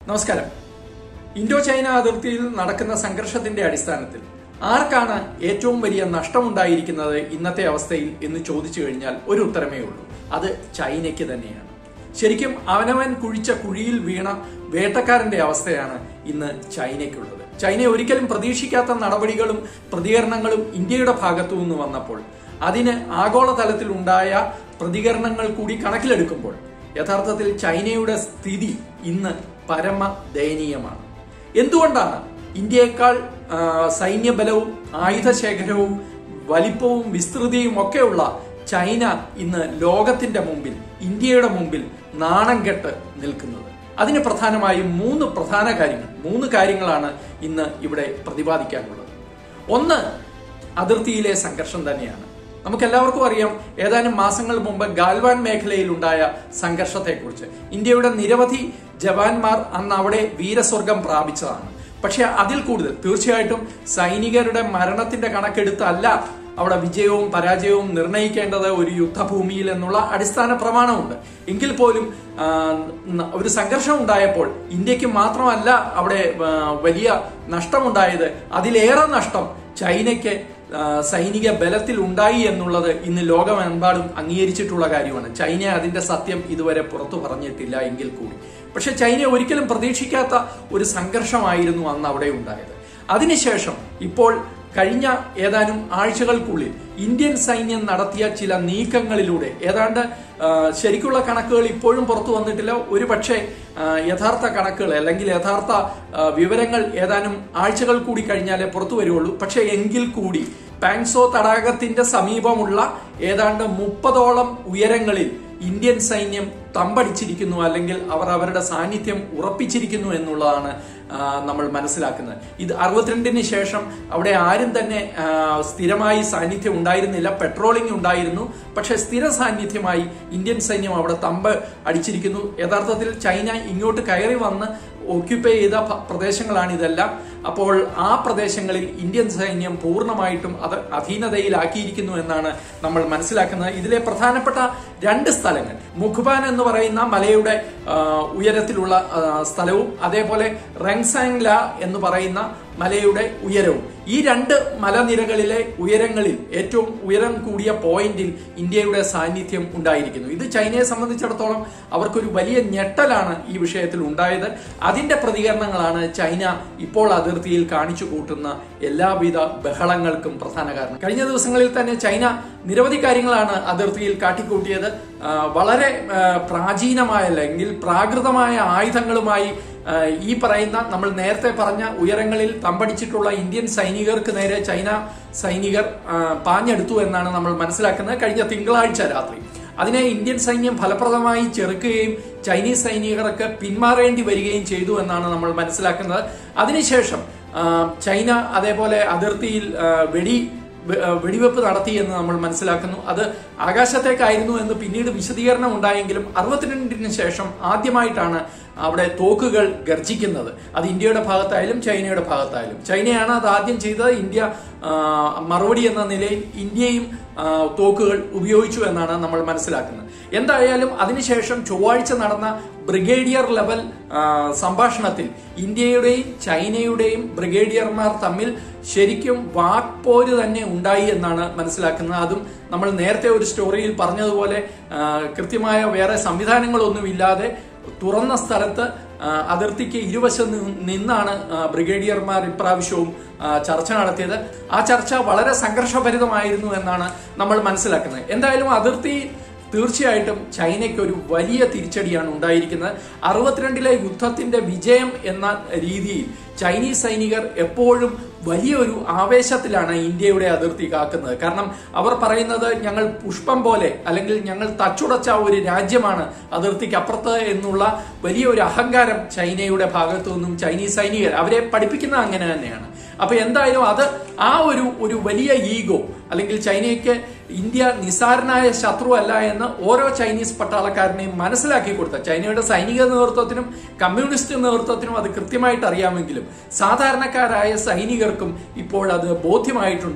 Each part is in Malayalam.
നമസ്കാരം ഇൻഡോ ചൈന അതിർത്തിയിൽ നടക്കുന്ന സംഘർഷത്തിന്റെ അടിസ്ഥാനത്തിൽ ആർക്കാണ് ഏറ്റവും വലിയ നഷ്ടമുണ്ടായിരിക്കുന്നത് ഇന്നത്തെ അവസ്ഥയിൽ എന്ന് ചോദിച്ചു കഴിഞ്ഞാൽ ഒരു ഉത്തരമേ ഉള്ളൂ അത് ചൈനയ്ക്ക് തന്നെയാണ് ശരിക്കും അവനവൻ കുഴിച്ച കുഴിയിൽ വീണ വേട്ടക്കാരന്റെ അവസ്ഥയാണ് ഇന്ന് ചൈനയ്ക്കുള്ളത് ചൈന ഒരിക്കലും പ്രതീക്ഷിക്കാത്ത നടപടികളും പ്രതികരണങ്ങളും ഇന്ത്യയുടെ ഭാഗത്തു നിന്ന് വന്നപ്പോൾ അതിന് ആഗോളതലത്തിൽ ഉണ്ടായ പ്രതികരണങ്ങൾ കൂടി കണക്കിലെടുക്കുമ്പോൾ യഥാർത്ഥത്തിൽ ചൈനയുടെ സ്ഥിതി ഇന്ന് പരമ ദയനീയമാണ് എന്തുകൊണ്ടാണ് ഇന്ത്യയേക്കാൾ ആ, സൈന്യബലവും ആയുധശേഖരവും വലിപ്പവും വിസ്തൃതിയും ഒക്കെയുള്ള ചൈന ഇന്ന് ലോകത്തിന്റെ മുമ്പിൽ ഇന്ത്യയുടെ മുമ്പിൽ നാണം കെട്ട് നിൽക്കുന്നത് അതിന് പ്രധാനമായും മൂന്ന് പ്രധാന കാര്യങ്ങൾ മൂന്ന് കാര്യങ്ങളാണ് ഇന്ന് ഇവിടെ പ്രതിപാദിക്കാനുള്ളത് ഒന്ന് അതിർത്തിയിലെ സംഘർഷം തന്നെയാണ് നമുക്കെല്ലാവർക്കും അറിയാം ഏതാനും മാസങ്ങൾ മുമ്പ് ഗാൽവാൻ മേഖലയിൽ ഉണ്ടായ സംഘർഷത്തെക്കുറിച്ച് ഇന്ത്യയുടെ നിരവധി ജവാന്മാർ അന്ന് അവിടെ വീരസ്വർഗം പ്രാപിച്ചതാണ് പക്ഷെ അതിൽ കൂടുതൽ തീർച്ചയായിട്ടും സൈനികരുടെ മരണത്തിന്റെ കണക്കെടുത്തല്ല അവിടെ വിജയവും പരാജയവും നിർണ്ണയിക്കേണ്ടത് ഒരു യുദ്ധഭൂമിയിൽ എന്നുള്ള അടിസ്ഥാന പ്രമാണമുണ്ട് എങ്കിൽ പോലും ആ, ന- ഒരു സംഘർഷം ഉണ്ടായപ്പോൾ ഇന്ത്യക്ക് മാത്രമല്ല അവിടെ ആ, വലിയ നഷ്ടമുണ്ടായത് അതിലേറെ നഷ്ടം ചൈനയ്ക്ക് ആ, സൈനിക ബലത്തിൽ ഉണ്ടായി എന്നുള്ളത് ഇന്ന് ലോകമെമ്പാടും അംഗീകരിച്ചിട്ടുള്ള കാര്യമാണ് ചൈന അതിന്റെ സത്യം ഇതുവരെ പുറത്തു പറഞ്ഞിട്ടില്ല എങ്കിൽ കൂടി പക്ഷെ ചൈന ഒരിക്കലും പ്രതീക്ഷിക്കാത്ത ഒരു സംഘർഷമായിരുന്നു അന്ന് അവിടെ ഉണ്ടായത് അതിനുശേഷം ഇപ്പോൾ കഴിഞ്ഞ ഏതാനും ആഴ്ചകൾക്കുള്ളിൽ ഇന്ത്യൻ സൈന്യം നടത്തിയ ചില നീക്കങ്ങളിലൂടെ ഏതാണ്ട് ആ, ശരിക്കുള്ള കണക്കുകൾ ഇപ്പോഴും പുറത്തു വന്നിട്ടില്ല ഒരു പക്ഷേ ആ, യഥാർത്ഥ കണക്കുകൾ അല്ലെങ്കിൽ യഥാർത്ഥ ആ, വിവരങ്ങൾ ഏതാനും ആഴ്ചകൾ കൂടി കഴിഞ്ഞാലേ പുറത്തു വരുള്ളൂ പക്ഷെ എങ്കിൽ കൂടി പാങ്സോ തടാകത്തിന്റെ സമീപമുള്ള ഏതാണ്ട് മുപ്പതോളം ഉയരങ്ങളിൽ ഇന്ത്യൻ സൈന്യം തമ്പടിച്ചിരിക്കുന്നു അല്ലെങ്കിൽ അവർ അവരുടെ സാന്നിധ്യം ഉറപ്പിച്ചിരിക്കുന്നു എന്നുള്ളതാണ് ആ, നമ്മൾ മനസ്സിലാക്കുന്നത് ഇത് അറുപത്തിരണ്ടിന് ശേഷം അവിടെ ആരും തന്നെ ആ, സ്ഥിരമായി സാന്നിധ്യം ഉണ്ടായിരുന്നില്ല പെട്രോളിംഗ് ഉണ്ടായിരുന്നു പക്ഷെ സ്ഥിര സാന്നിധ്യമായി ഇന്ത്യൻ സൈന്യം അവിടെ തമ്പ് അടിച്ചിരിക്കുന്നു യഥാർത്ഥത്തിൽ ചൈന ഇങ്ങോട്ട് കയറി വന്ന് ഓക്യുപ്പൈ ചെയ്ത ഭ- പ്രദേശങ്ങളാണ് ഇതെല്ലാം അപ്പോൾ ആ പ്രദേശങ്ങളിൽ ഇന്ത്യൻ സൈന്യം പൂർണ്ണമായിട്ടും അത് അധീനതയിലാക്കിയിരിക്കുന്നു എന്നാണ് നമ്മൾ മനസ്സിലാക്കുന്നത് ഇതിലെ പ്രധാനപ്പെട്ട രണ്ട് സ്ഥലങ്ങൾ മുഖ്ബാൻ എന്ന് പറയുന്ന മലയുടെ ആ, ഉയരത്തിലുള്ള ആ, സ്ഥലവും അതേപോലെ റെങ്സാങ്ല എന്ന് പറയുന്ന മലയുടെ ഉയരവും ഈ രണ്ട് മലനിരകളിലെ ഉയരങ്ങളിൽ ഏറ്റവും ഉയരം കൂടിയ പോയിന്റിൽ ഇന്ത്യയുടെ സാന്നിധ്യം ഉണ്ടായിരിക്കുന്നു ഇത് ചൈനയെ സംബന്ധിച്ചിടത്തോളം അവർക്കൊരു വലിയ ഞെട്ടലാണ് ഈ വിഷയത്തിൽ ഉണ്ടായത് അതിന്റെ പ്രതികരണങ്ങളാണ് ചൈന ഇപ്പോൾ അതിർത്തിയിൽ കാണിച്ചു കൂട്ടുന്ന എല്ലാവിധ ബഹളങ്ങൾക്കും പ്രധാന കാരണം കഴിഞ്ഞ ദിവസങ്ങളിൽ തന്നെ ചൈന നിരവധി കാര്യങ്ങളാണ് അതിർത്തിയിൽ കാട്ടിക്കൂട്ടിയത് ആ, വളരെ ആ, പ്രാചീനമായ അല്ലെങ്കിൽ പ്രാകൃതമായ ആയുധങ്ങളുമായി ആ, ഈ പറയുന്ന നമ്മൾ നേരത്തെ പറഞ്ഞ ഉയരങ്ങളിൽ തമ്പടിച്ചിട്ടുള്ള ഇന്ത്യൻ സൈനികർക്ക് നേരെ ചൈന സൈനികർ ആ, പാഞ്ഞെടുത്തു എന്നാണ് നമ്മൾ മനസ്സിലാക്കുന്നത് കഴിഞ്ഞ തിങ്കളാഴ്ച രാത്രി അതിനെ ഇന്ത്യൻ സൈന്യം ഫലപ്രദമായി ചെറുക്കുകയും ചൈനീസ് സൈനികർക്ക് പിന്മാറേണ്ടി വരികയും ചെയ്തു എന്നാണ് നമ്മൾ മനസ്സിലാക്കുന്നത് അതിനുശേഷം ആ, ചൈന അതേപോലെ അതിർത്തിയിൽ ആ, വെടി വെ- ആ, വെടിവെപ്പ് നടത്തി എന്ന് നമ്മൾ മനസ്സിലാക്കുന്നു അത് ആകാശത്തേക്കായിരുന്നു എന്ന് പിന്നീട് വിശദീകരണം ഉണ്ടായെങ്കിലും അറുപത്തിരണ്ടിന് ശേഷം ആദ്യമായിട്ടാണ് അവിടെ തോക്കുകൾ ഗർജിക്കുന്നത് അത് ഇന്ത്യയുടെ ഭാഗത്തായാലും ചൈനയുടെ ഭാഗത്തായാലും ചൈനയാണ് അത് ആദ്യം ചെയ്തത് ഇന്ത്യ ആ, മറുപടി എന്ന നിലയിൽ ഇന്ത്യയും ആ, തോക്കുകൾ ഉപയോഗിച്ചു എന്നാണ് നമ്മൾ മനസ്സിലാക്കുന്നത് എന്തായാലും അതിനുശേഷം ചൊവ്വാഴ്ച നടന്ന ബ്രിഗേഡിയർ ലെവൽ ആ, സംഭാഷണത്തിൽ ഇന്ത്യയുടെയും ചൈനയുടെയും ബ്രിഗേഡിയർമാർ തമ്മിൽ ശരിക്കും വാക്പോര് തന്നെ ഉണ്ടായി എന്നാണ് മനസ്സിലാക്കുന്നത് അതും നമ്മൾ നേരത്തെ ഒരു സ്റ്റോറിയിൽ പറഞ്ഞതുപോലെ ആ, കൃത്യമായ വേറെ സംവിധാനങ്ങളൊന്നുമില്ലാതെ തുറന്ന സ്ഥലത്ത് ആ, അതിർത്തിക്ക് ഇരുവശം നി- നിന്നാണ് ആ, ബ്രിഗേഡിയർമാർ ഇപ്രാവശ്യവും ആ, ചർച്ച നടത്തിയത് ആ ചർച്ച വളരെ സംഘർഷഭരിതമായിരുന്നു എന്നാണ് നമ്മൾ മനസ്സിലാക്കുന്നത് എന്തായാലും അതിർത്തി തീർച്ചയായിട്ടും ചൈനയ്ക്ക് ഒരു വലിയ തിരിച്ചടിയാണ് ഉണ്ടായിരിക്കുന്നത് അറുപത്തിരണ്ടിലെ യുദ്ധത്തിന്റെ വിജയം എന്ന രീതിയിൽ ചൈനീസ് സൈനികർ എപ്പോഴും വലിയൊരു ആവേശത്തിലാണ് ഇന്ത്യയുടെ അതിർത്തി കാക്കുന്നത് കാരണം അവർ പറയുന്നത് ഞങ്ങൾ പുഷ്പം പോലെ അല്ലെങ്കിൽ ഞങ്ങൾ തച്ചുടച്ച ഒരു രാജ്യമാണ് അതിർത്തിക്ക് അപ്പുറത്ത് എന്നുള്ള വലിയൊരു അഹങ്കാരം ചൈനയുടെ ഭാഗത്തു നിന്നും ചൈനീസ് സൈനികർ അവരെ പഠിപ്പിക്കുന്നത് അങ്ങനെ തന്നെയാണ് അപ്പൊ എന്തായാലും അത് ആ ഒരു ഒരു വലിയ ഈഗോ അല്ലെങ്കിൽ ചൈനയ്ക്ക് ഇന്ത്യ നിസാരനായ ശത്രു അല്ല എന്ന് ഓരോ ചൈനീസ് പട്ടാളക്കാരനെയും മനസ്സിലാക്കി കൊടുത്ത ചൈനയുടെ സൈനിക നേതൃത്വത്തിനും കമ്മ്യൂണിസ്റ്റ് നേതൃത്വത്തിനും അത് കൃത്യമായിട്ട് അറിയാമെങ്കിലും സാധാരണക്കാരായ സൈനികർക്കും ഇപ്പോൾ അത് ബോധ്യമായിട്ടുണ്ട്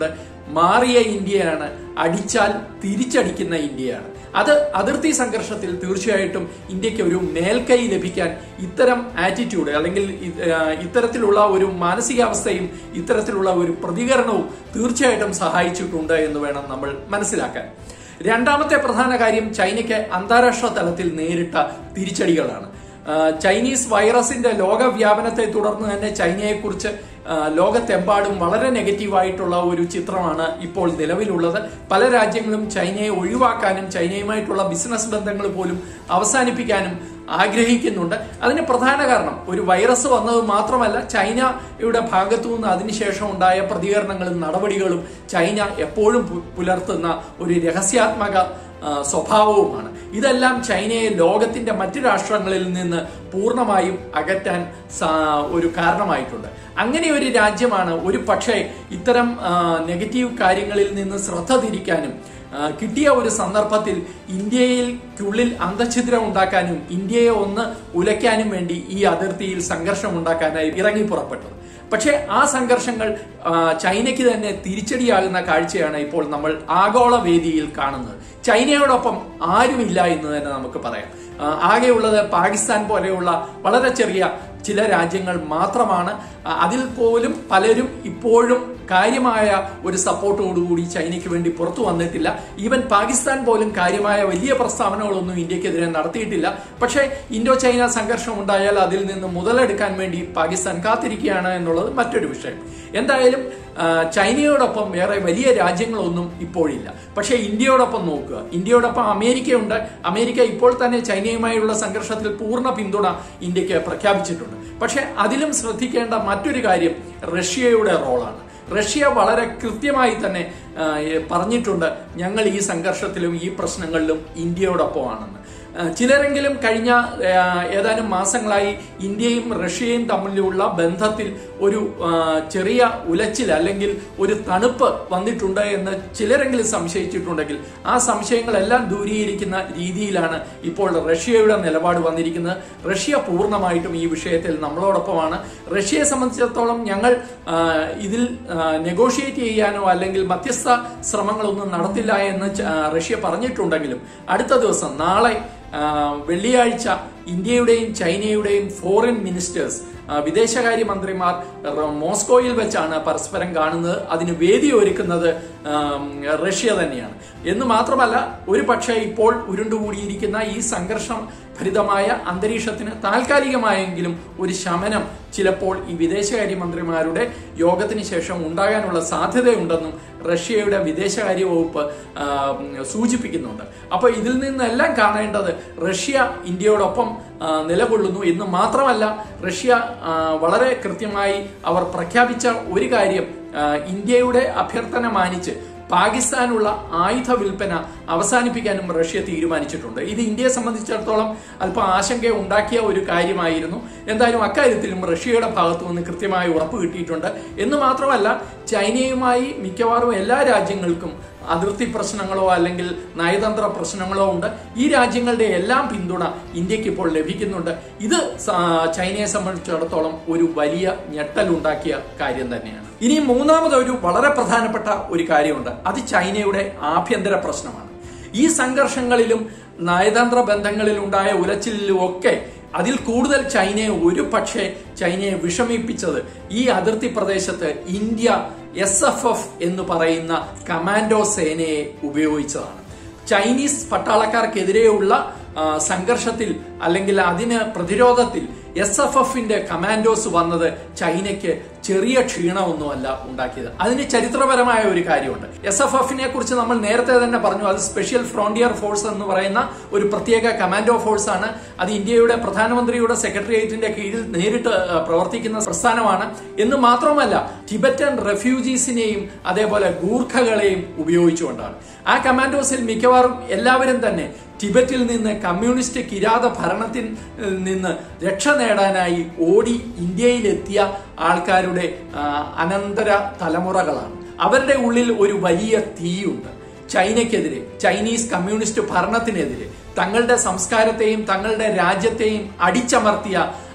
മാറിയ ഇന്ത്യയാണ് അടിച്ചാൽ തിരിച്ചടിക്കുന്ന ഇന്ത്യയാണ് അത് അതിർത്തി സംഘർഷത്തിൽ തീർച്ചയായിട്ടും ഇന്ത്യക്ക് ഒരു മേൽക്കൈ ലഭിക്കാൻ ഇത്തരം ആറ്റിറ്റ്യൂഡ് അല്ലെങ്കിൽ ഇത്തരത്തിലുള്ള ഒരു മാനസികാവസ്ഥയും ഇത്തരത്തിലുള്ള ഒരു പ്രതികരണവും തീർച്ചയായിട്ടും സഹായിച്ചിട്ടുണ്ട് എന്ന് വേണം നമ്മൾ മനസ്സിലാക്കാൻ രണ്ടാമത്തെ പ്രധാന കാര്യം ചൈനയ്ക്ക് അന്താരാഷ്ട്ര തലത്തിൽ നേരിട്ട തിരിച്ചടികളാണ് ചൈനീസ് വൈറസിന്റെ ലോകവ്യാപനത്തെ തുടർന്ന് തന്നെ ചൈനയെക്കുറിച്ച് ലോകത്തെമ്പാടും വളരെ നെഗറ്റീവായിട്ടുള്ള ഒരു ചിത്രമാണ് ഇപ്പോൾ നിലവിലുള്ളത് പല രാജ്യങ്ങളും ചൈനയെ ഒഴിവാക്കാനും ചൈനയുമായിട്ടുള്ള ബിസിനസ് ബന്ധങ്ങൾ പോലും അവസാനിപ്പിക്കാനും ആഗ്രഹിക്കുന്നുണ്ട് അതിന് പ്രധാന കാരണം ഒരു വൈറസ് വന്നത് മാത്രമല്ല ചൈനയുടെ ഭാഗത്തു നിന്ന് അതിനുശേഷം ഉണ്ടായ പ്രതികരണങ്ങളും നടപടികളും ചൈന എപ്പോഴും പുലർത്തുന്ന ഒരു രഹസ്യാത്മക സ്വഭാവവുമാണ് ഇതെല്ലാം ചൈനയെ ലോകത്തിന്റെ മറ്റു രാഷ്ട്രങ്ങളിൽ നിന്ന് പൂർണ്ണമായും അകറ്റാൻ ഒരു കാരണമായിട്ടുണ്ട് അങ്ങനെ ഒരു രാജ്യമാണ് ഒരു പക്ഷേ ഇത്തരം നെഗറ്റീവ് കാര്യങ്ങളിൽ നിന്ന് ശ്രദ്ധ തിരിക്കാനും കിട്ടിയ ഒരു സന്ദർഭത്തിൽ ഇന്ത്യയിൽക്കുള്ളിൽ അന്തഛിദ്രം ഉണ്ടാക്കാനും ഇന്ത്യയെ ഒന്ന് ഉലയ്ക്കാനും വേണ്ടി ഈ അതിർത്തിയിൽ സംഘർഷം ഉണ്ടാക്കാനായി ഇറങ്ങി പുറപ്പെട്ടത് പക്ഷേ ആ സംഘർഷങ്ങൾ ചൈനയ്ക്ക് തന്നെ തിരിച്ചടിയാകുന്ന കാഴ്ചയാണ് ഇപ്പോൾ നമ്മൾ ആഗോള വേദിയിൽ കാണുന്നത് ചൈനയോടൊപ്പം ആരുമില്ല എന്ന് തന്നെ നമുക്ക് പറയാം ആകെയുള്ളത് പാകിസ്ഥാൻ പോലെയുള്ള വളരെ ചെറിയ ചില രാജ്യങ്ങൾ മാത്രമാണ് അതിൽ പോലും പലരും ഇപ്പോഴും കാര്യമായ ഒരു സപ്പോർട്ടോടുകൂടി ചൈനയ്ക്ക് വേണ്ടി പുറത്തു വന്നിട്ടില്ല ഈവൻ പാകിസ്ഥാൻ പോലും കാര്യമായ വലിയ പ്രസ്താവനകളൊന്നും ഇന്ത്യക്കെതിരെ നടത്തിയിട്ടില്ല പക്ഷേ ഇൻഡോ ചൈന സംഘർഷം ഉണ്ടായാൽ അതിൽ നിന്ന് മുതലെടുക്കാൻ വേണ്ടി പാകിസ്ഥാൻ കാത്തിരിക്കുകയാണ് എന്നുള്ളത് മറ്റൊരു വിഷയം എന്തായാലും ചൈനയോടൊപ്പം വേറെ വലിയ രാജ്യങ്ങളൊന്നും ഇപ്പോഴില്ല പക്ഷേ ഇന്ത്യയോടൊപ്പം നോക്കുക ഇന്ത്യയോടൊപ്പം അമേരിക്കയുണ്ട് അമേരിക്ക ഇപ്പോൾ തന്നെ ചൈനയുമായുള്ള സംഘർഷത്തിൽ പൂർണ്ണ പിന്തുണ ഇന്ത്യക്ക് പ്രഖ്യാപിച്ചിട്ടുണ്ട് പക്ഷേ അതിലും ശ്രദ്ധിക്കേണ്ട മറ്റൊരു കാര്യം റഷ്യയുടെ റോളാണ് റഷ്യ വളരെ കൃത്യമായി തന്നെ പറഞ്ഞിട്ടുണ്ട് ഞങ്ങൾ ഈ സംഘർഷത്തിലും ഈ പ്രശ്നങ്ങളിലും ഇന്ത്യയോടൊപ്പമാണെന്ന് ചിലരെങ്കിലും കഴിഞ്ഞ ഏതാനും മാസങ്ങളായി ഇന്ത്യയും റഷ്യയും തമ്മിലുള്ള ബന്ധത്തിൽ ഒരു ചെറിയ ഉലച്ചിൽ അല്ലെങ്കിൽ ഒരു തണുപ്പ് വന്നിട്ടുണ്ട് എന്ന് ചിലരെങ്കിലും സംശയിച്ചിട്ടുണ്ടെങ്കിൽ ആ സംശയങ്ങളെല്ലാം ദൂരീകരിക്കുന്ന രീതിയിലാണ് ഇപ്പോൾ റഷ്യയുടെ നിലപാട് വന്നിരിക്കുന്നത് റഷ്യ പൂർണ്ണമായിട്ടും ഈ വിഷയത്തിൽ നമ്മളോടൊപ്പമാണ് റഷ്യയെ സംബന്ധിച്ചിടത്തോളം ഞങ്ങൾ ഇതിൽ നെഗോഷിയേറ്റ് ചെയ്യാനോ അല്ലെങ്കിൽ മധ്യസ്ഥ ശ്രമങ്ങളൊന്നും നടത്തില്ല എന്ന് റഷ്യ പറഞ്ഞിട്ടുണ്ടെങ്കിലും അടുത്ത ദിവസം നാളെ വെള്ളിയാഴ്ച ഇന്ത്യയുടെയും ചൈനയുടെയും ഫോറിൻ മിനിസ്റ്റേഴ്സ് വിദേശകാര്യ മന്ത്രിമാർ മോസ്കോയിൽ വെച്ചാണ് പരസ്പരം കാണുന്നത് അതിന് വേദി ഒരുക്കുന്നത് റഷ്യ തന്നെയാണ് എന്ന് മാത്രമല്ല ഒരു പക്ഷേ ഇപ്പോൾ ഉരുണ്ടുകൂടിയിരിക്കുന്ന ഈ സംഘർഷം ഭരിതമായ അന്തരീക്ഷത്തിന് താൽക്കാലികമായെങ്കിലും ഒരു ശമനം ചിലപ്പോൾ ഈ വിദേശകാര്യ മന്ത്രിമാരുടെ യോഗത്തിന് ശേഷം ഉണ്ടാകാനുള്ള സാധ്യതയുണ്ടെന്നും റഷ്യയുടെ വിദേശകാര്യ വകുപ്പ് സൂചിപ്പിക്കുന്നുണ്ട് അപ്പോൾ ഇതിൽ നിന്നെല്ലാം കാണേണ്ടത് റഷ്യ ഇന്ത്യയോടൊപ്പം നിലകൊള്ളുന്നു എന്ന് മാത്രമല്ല റഷ്യ വളരെ കൃത്യമായി അവർ പ്രഖ്യാപിച്ച ഒരു കാര്യം ഇന്ത്യയുടെ അഭ്യർത്ഥന മാനിച്ച് പാകിസ്ഥാനുള്ള ആയുധ വിൽപ്പന അവസാനിപ്പിക്കാനും റഷ്യ തീരുമാനിച്ചിട്ടുണ്ട് ഇത് ഇന്ത്യയെ സംബന്ധിച്ചിടത്തോളം അല്പം ആശങ്ക ഉണ്ടാക്കിയ ഒരു കാര്യമായിരുന്നു എന്തായാലും അക്കാര്യത്തിലും റഷ്യയുടെ ഭാഗത്തു നിന്ന് കൃത്യമായ ഉറപ്പ് കിട്ടിയിട്ടുണ്ട് എന്ന് മാത്രമല്ല ചൈനയുമായി മിക്കവാറും എല്ലാ രാജ്യങ്ങൾക്കും അതിർത്തി പ്രശ്നങ്ങളോ അല്ലെങ്കിൽ നയതന്ത്ര പ്രശ്നങ്ങളോ ഉണ്ട് ഈ രാജ്യങ്ങളുടെ എല്ലാം പിന്തുണ ഇന്ത്യക്ക് ഇപ്പോൾ ലഭിക്കുന്നുണ്ട് ഇത് ചൈനയെ സംബന്ധിച്ചിടത്തോളം ഒരു വലിയ ഞെട്ടലുണ്ടാക്കിയ കാര്യം തന്നെയാണ് ഇനി മൂന്നാമത് ഒരു വളരെ പ്രധാനപ്പെട്ട ഒരു കാര്യമുണ്ട് അത് ചൈനയുടെ ആഭ്യന്തര പ്രശ്നമാണ് ഈ സംഘർഷങ്ങളിലും നയതന്ത്ര ബന്ധങ്ങളിൽ ഉണ്ടായ ഉലച്ചിലും ഒക്കെ അതിൽ കൂടുതൽ ചൈനയെ ഒരു പക്ഷേ ചൈനയെ വിഷമിപ്പിച്ചത് ഈ അതിർത്തി പ്രദേശത്ത് ഇന്ത്യ എസ് എഫ് എഫ് എന്ന് പറയുന്ന കമാൻഡോ സേനയെ ഉപയോഗിച്ചതാണ് ചൈനീസ് പട്ടാളക്കാർക്കെതിരെയുള്ള സംഘർഷത്തിൽ അല്ലെങ്കിൽ അതിന് പ്രതിരോധത്തിൽ എസ് എഫ് എഫിന്റെ കമാൻഡോസ് വന്നത് ചൈനയ്ക്ക് ചെറിയ ക്ഷീണമൊന്നുമല്ല ഉണ്ടാക്കിയത് അതിന് ചരിത്രപരമായ ഒരു കാര്യമുണ്ട് എസ് എഫ് എഫിനെ കുറിച്ച് നമ്മൾ നേരത്തെ തന്നെ പറഞ്ഞു അത് സ്പെഷ്യൽ ഫ്രോണ്ടിയർ ഫോഴ്സ് എന്ന് പറയുന്ന ഒരു പ്രത്യേക കമാൻഡോ ഫോഴ്സ് ആണ് അത് ഇന്ത്യയുടെ പ്രധാനമന്ത്രിയുടെ സെക്രട്ടേറിയറ്റിന്റെ കീഴിൽ നേരിട്ട് പ്രവർത്തിക്കുന്ന പ്രസ്ഥാനമാണ് എന്ന് മാത്രമല്ല ടിബറ്റൻ റെഫ്യൂജീസിനെയും അതേപോലെ ഗൂർഖകളെയും ഉപയോഗിച്ചുകൊണ്ടാണ് ആ കമാൻഡോസിൽ മിക്കവാറും എല്ലാവരും തന്നെ ടിബറ്റിൽ നിന്ന് കമ്മ്യൂണിസ്റ്റ് കിരാത ഭരണത്തിൽ നിന്ന് രക്ഷ നേടാനായി ഓടി ഇന്ത്യയിലെത്തിയ ആൾക്കാരുടെ അനന്തര തലമുറകളാണ് അവരുടെ ഉള്ളിൽ ഒരു വലിയ തീയുണ്ട് ചൈനയ്ക്കെതിരെ ചൈനീസ് കമ്മ്യൂണിസ്റ്റ് ഭരണത്തിനെതിരെ തങ്ങളുടെ സംസ്കാരത്തെയും തങ്ങളുടെ രാജ്യത്തെയും അടിച്ചമർത്തിയ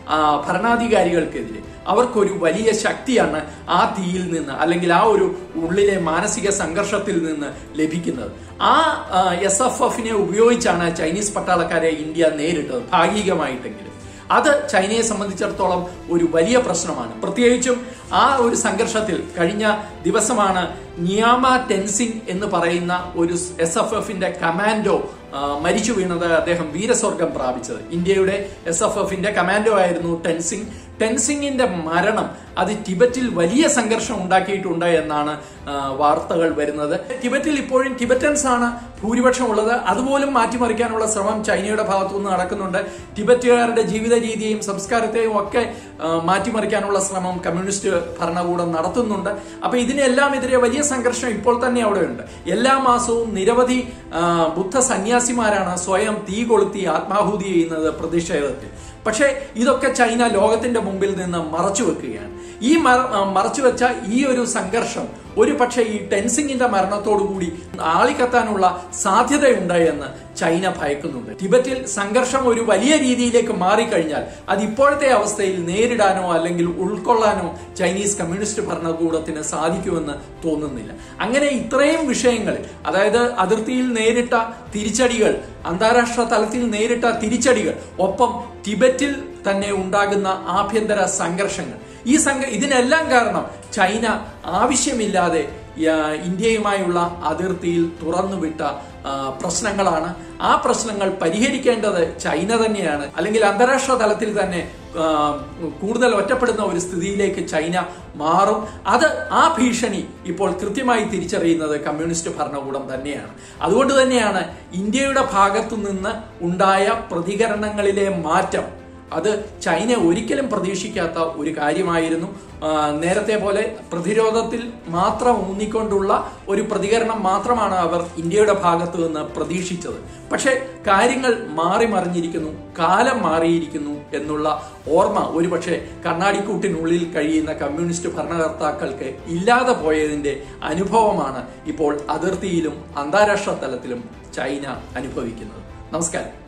ആ, ഭരണാധികാരികൾക്കെതിരെ അവർക്കൊരു വലിയ ശക്തിയാണ് ആ തീയിൽ നിന്ന് അല്ലെങ്കിൽ ആ ഒരു ഉള്ളിലെ മാനസിക സംഘർഷത്തിൽ നിന്ന് ലഭിക്കുന്നത് ആ എസ് എഫ് എഫിനെ ഉപയോഗിച്ചാണ് ചൈനീസ് പട്ടാളക്കാരെ ഇന്ത്യ നേരിട്ടത് ഭാഗികമായിട്ടെങ്കിലും അത് ചൈനയെ സംബന്ധിച്ചിടത്തോളം ഒരു വലിയ പ്രശ്നമാണ് പ്രത്യേകിച്ചും ആ ഒരു സംഘർഷത്തിൽ കഴിഞ്ഞ ദിവസമാണ് നിയാമ ടെൻസിംഗ് എന്ന് പറയുന്ന ഒരു എസ് എഫ് എഫിന്റെ കമാൻഡോ ആ, മരിച്ചു വീണത് അദ്ദേഹം വീരസ്വർഗം പ്രാപിച്ചത് ഇന്ത്യയുടെ എസ് എഫ് എഫിന്റെ കമാൻഡോ ആയിരുന്നു ടെൻസിംഗ് ടെൻസിംഗിന്റെ മരണം അത് ടിബറ്റിൽ വലിയ സംഘർഷം ഉണ്ടാക്കിയിട്ടുണ്ട് എന്നാണ് ആ, വാർത്തകൾ വരുന്നത് ടിബറ്റിൽ ഇപ്പോഴും ടിബറ്റൻസ് ആണ് ഭൂരിപക്ഷം ഉള്ളത് അതുപോലും മാറ്റിമറിക്കാനുള്ള ശ്രമം ചൈനയുടെ ഭാഗത്തുനിന്ന് നടക്കുന്നുണ്ട് ടിബറ്റുകാരുടെ ജീവിത രീതിയെയും സംസ്കാരത്തെയും ഒക്കെ ആ, മാറ്റിമറിക്കാനുള്ള ശ്രമം കമ്മ്യൂണിസ്റ്റ് ഭരണകൂടം നടത്തുന്നുണ്ട് അപ്പൊ ഇതിനെല്ലാം എതിരെ വലിയ സംഘർഷം ഇപ്പോൾ തന്നെ അവിടെയുണ്ട് എല്ലാ മാസവും നിരവധി ആ, ബുദ്ധ സന്യാസിമാരാണ് സ്വയം തീ കൊളുത്തി ആത്മാഹുതി ചെയ്യുന്നത് പ്രതിഷേധത്തിൽ പക്ഷേ ഇതൊക്കെ ചൈന ലോകത്തിന്റെ മുമ്പിൽ നിന്ന് മറച്ചു വെക്കുകയാണ് ഈ മറ- ആ, മറച്ചു വെച്ച ഈ ഒരു സംഘർഷം ഒരു പക്ഷേ ഈ ടെൻസിംഗിന്റെ മരണത്തോടുകൂടി ആളിക്കത്താനുള്ള സാധ്യതയുണ്ട് എന്ന് ചൈന ഭയക്കുന്നുണ്ട് ടിബറ്റിൽ സംഘർഷം ഒരു വലിയ രീതിയിലേക്ക് മാറിക്കഴിഞ്ഞാൽ അത് ഇപ്പോഴത്തെ അവസ്ഥയിൽ നേരിടാനോ അല്ലെങ്കിൽ ഉൾക്കൊള്ളാനോ ചൈനീസ് കമ്മ്യൂണിസ്റ്റ് ഭരണകൂടത്തിന് സാധിക്കുമെന്ന് തോന്നുന്നില്ല അങ്ങനെ ഇത്രയും വിഷയങ്ങൾ അതായത് അതിർത്തിയിൽ നേരിട്ട തിരിച്ചടികൾ അന്താരാഷ്ട്ര തലത്തിൽ നേരിട്ട തിരിച്ചടികൾ ഒപ്പം ടിബറ്റിൽ തന്നെ ഉണ്ടാകുന്ന ആഭ്യന്തര സംഘർഷങ്ങൾ ഈ സംഘ ഇതിനെല്ലാം കാരണം ചൈന ആവശ്യമില്ലാതെ ആ, ഇന്ത്യയുമായുള്ള അതിർത്തിയിൽ തുറന്നുവിട്ട ആ, പ്രശ്നങ്ങളാണ് ആ പ്രശ്നങ്ങൾ പരിഹരിക്കേണ്ടത് ചൈന തന്നെയാണ് അല്ലെങ്കിൽ അന്താരാഷ്ട്ര തലത്തിൽ തന്നെ ആ, കൂടുതൽ ഒറ്റപ്പെടുന്ന ഒരു സ്ഥിതിയിലേക്ക് ചൈന മാറും അത് ആ ഭീഷണി ഇപ്പോൾ കൃത്യമായി തിരിച്ചറിയുന്നത് കമ്മ്യൂണിസ്റ്റ് ഭരണകൂടം തന്നെയാണ് അതുകൊണ്ട് തന്നെയാണ് ഇന്ത്യയുടെ ഭാഗത്തു നിന്ന് ഉണ്ടായ പ്രതികരണങ്ങളിലെ മാറ്റം അത് ചൈന ഒരിക്കലും പ്രതീക്ഷിക്കാത്ത ഒരു കാര്യമായിരുന്നു ആ, നേരത്തെ പോലെ പ്രതിരോധത്തിൽ മാത്രം ഊന്നിക്കൊണ്ടുള്ള ഒരു പ്രതികരണം മാത്രമാണ് അവർ ഇന്ത്യയുടെ ഭാഗത്തു നിന്ന് പ്രതീക്ഷിച്ചത് പക്ഷേ കാര്യങ്ങൾ മാറി മറിഞ്ഞിരിക്കുന്നു കാലം മാറിയിരിക്കുന്നു എന്നുള്ള ഓർമ്മ ഒരുപക്ഷെ കണ്ണാടിക്കൂട്ടിനുള്ളിൽ കഴിയുന്ന കമ്മ്യൂണിസ്റ്റ് ഭരണകർത്താക്കൾക്ക് ഇല്ലാതെ പോയതിന്റെ അനുഭവമാണ് ഇപ്പോൾ അതിർത്തിയിലും അന്താരാഷ്ട്ര തലത്തിലും ചൈന അനുഭവിക്കുന്നത് നമസ്കാരം